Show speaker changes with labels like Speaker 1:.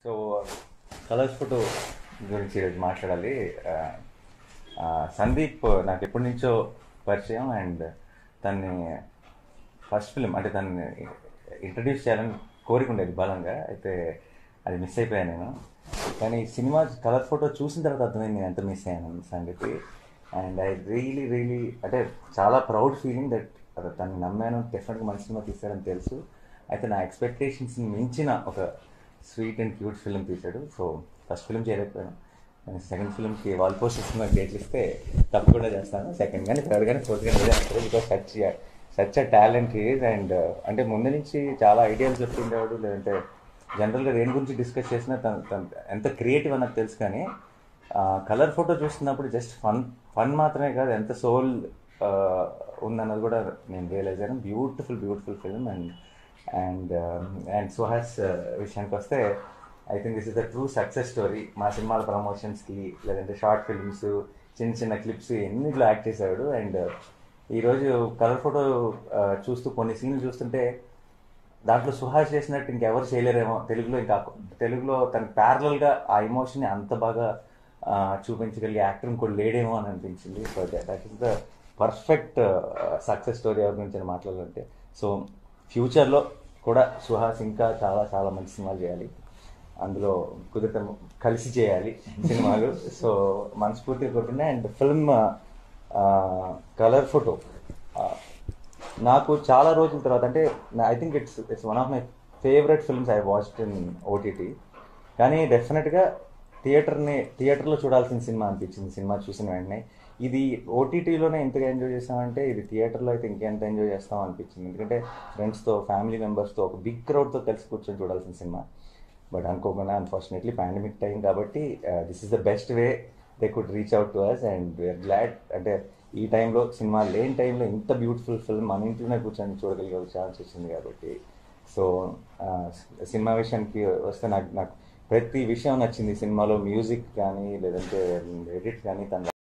Speaker 1: so colours photo గురించి ఈరోజు మాట్లాడాలి ఆ, ఆ, సందీప్ నాకు ఎప్పటి నుంచో పరిచయం అండ్ తన్ని ఫస్ట్ ఫిలిం అంటే తనని ఇంట్రడ్యూస్ చేయాలని కోరిక ఉండేది బలంగా అయితే అది మిస్ అయిపోయాను నేను కానీ సినిమా కలర్ ఫోటో చూసిన తర్వాత అర్థమైంది నేను ఎంత మిస్ అయ్యాను అన్న సంగతి అండ్ ఐ రియలీ రియలీ అంటే చాలా ప్రౌడ్ ఫీలింగ్ దట్ తను నమ్మాను డెఫినెట్గా మంచి సినిమా తీశాడని తెలుసు అయితే నా ఎక్స్పెక్టేషన్స్ని మించిన ఒక స్వీట్ అండ్ క్యూట్ ఫిల్మ్ తీశాడు సో ఫస్ట్ ఫిల్మ్ చేయలేకపోయాను నేను సెకండ్ ఫిల్మ్కి వాల్ పోస్ట్ సినిమా డేట్లు ఇస్తే తప్పకుండా చేస్తాను సెకండ్ కానీ థర్డ్ కానీ ఫోర్త్ కానీ ఏదో అంటారు because such such a talent is and అంటే ముందు నుంచి చాలా ఐడియాలు చెప్తుండేవాడు లేదంటే జనరల్గా దేని గురించి డిస్కస్ చేసినా తను తను ఎంత క్రియేటివ్ అన్నది తెలుసు కానీ కలర్ ఫోటో చూస్తున్నప్పుడు జస్ట్ ఫన్ ఫన్ మాత్రమే కాదు ఎంత సోల్ ఉందన్నది కూడా నేను రియలైజ్ అయ్యాను beautiful beautiful film and and and Suhas విషయానికి వస్తే I think this is the true success story మా సినిమాల ప్రమోషన్స్కి లేదంటే షార్ట్ ఫిల్మ్స్ చిన్న చిన్న క్లిప్స్ ఎన్నిట్లో యాక్ట్ చేశాడు అండ్ ఈరోజు కలర్ ఫోటో చూస్తూ కొన్ని సీన్లు చూస్తుంటే దాంట్లో సుహాస్ చేసినట్టు ఇంకెవరు చేయలేరేమో తెలుగులో ఇంకా తెలుగులో తన ప్యారలల్గా ఆ ఎమోషన్ని అంత బాగా ఆ, చూపించగలిగే యాక్టర్ ఇంకోటి లేడేమో అని అనిపించింది so that is the perfect success story ఎవరి గురించి నేను మాట్లాడాలంటే సో ఫ్యూచర్లో కూడా సుహాస్ ఇంకా చాలా చాలా మంచి సినిమాలు చేయాలి అందులో కుదిరితే కలిసి చేయాలి సినిమాలు సో మనస్ఫూర్తిగా కొట్టున్నాయి అండ్ ఫిల్మ్ కలర్ ఫోటో నాకు చాలా రోజుల తర్వాత అంటే I think it's it's one of my favourite films I watched in OTT కానీ డెఫినెట్గా థియేటర్ని థియేటర్లో చూడాల్సిన సినిమా అనిపించింది సినిమా చూసిన వెంటనే ఇది ఓటీటీలోనే ఎంతగా ఎంజాయ్ చేస్తామంటే ఇది థియేటర్లో అయితే ఇంకెంత ఎంజాయ్ చేస్తాం అనిపించింది ఎందుకంటే ఫ్రెండ్స్తో ఫ్యామిలీ మెంబర్స్తో ఒక బిగ్ క్రౌడ్తో కలిసి కూర్చొని చూడాల్సిన సినిమా బట్ అనుకోకుండా అన్ఫార్చునేట్లీ పాండమిక్ టైం కాబట్టి this is the best way they could reach out to us and we are glad అంటే ఈ టైంలో సినిమా లేని టైంలో ఇంత బ్యూటిఫుల్ ఫిల్మ్ మన ఇంట్లోనే కూర్చొని చూడగలిగే ఛాన్స్ వచ్చింది కాబట్టి సో సినిమా విషయానికి వస్తే నాకు నాకు ప్రతి విషయం నచ్చింది సినిమాలో మ్యూజిక్ కానీ లేదంటే ఎడిట్ కానీ తన